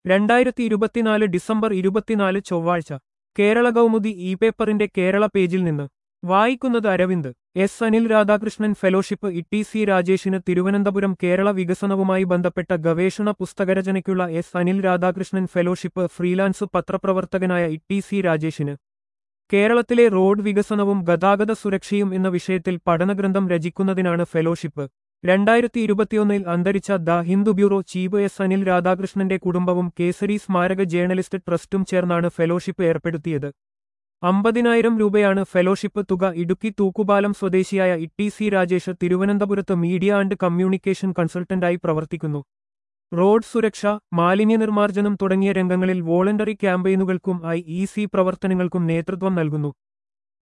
രണ്ടായിരത്തി ഇരുപത്തിനാല് ഡിസംബർ ഇരുപത്തിനാല് ചൊവ്വാഴ്ച കേരള കൗമുദി ഇ പേപ്പറിന്റെ കേരള പേജിൽ നിന്ന് വായിക്കുന്നത് Aravind S Anil Radhakrishnan fellowship E C രാജേഷിന് തിരുവനന്തപുരം കേരള വികസനവുമായി ബന്ധപ്പെട്ട ഗവേഷണ പുസ്തകരചനയ്ക്കുള്ള S Anil Radhakrishnan fellowship freelance പത്രപ്രവർത്തകനായ ഇ സി രാജേഷിന് കേരളത്തിലെ റോഡ് വികസനവും ഗതാഗത സുരക്ഷയും എന്ന വിഷയത്തിൽ പഠനഗ്രന്ഥം രചിക്കുന്നതിനാണ് ഫെലോഷിപ്പ് രണ്ടായിരത്തി ഇരുപത്തിയൊന്നിൽ അന്തരിച്ച the Hindu bureau chief S Anil രാധാകൃഷ്ണന്റെ കുടുംബവും കേസരി സ്മാരക ജേർണലിസ്റ്റ് ട്രസ്റ്റും ചേർന്നാണ് ഫെലോഷിപ്പ് ഏർപ്പെടുത്തിയത് അമ്പതിനായിരം രൂപയാണ് ഫെലോഷിപ്പ് തുക ഇടുക്കി തൂക്കുപാലം സ്വദേശിയായ ഇ സി രാജേഷ് തിരുവനന്തപുരത്ത് മീഡിയ ആൻഡ് കമ്മ്യൂണിക്കേഷൻ കൺസൾട്ടന്റായി പ്രവർത്തിക്കുന്നു റോഡ് സുരക്ഷ മാലിന്യ നിർമ്മാർജ്ജനം തുടങ്ങിയ രംഗങ്ങളിൽ വോളണ്ടറി ക്യാമ്പയിനുകൾക്കും ഐ ഇ സി പ്രവർത്തനങ്ങൾക്കും നേതൃത്വം നൽകുന്നു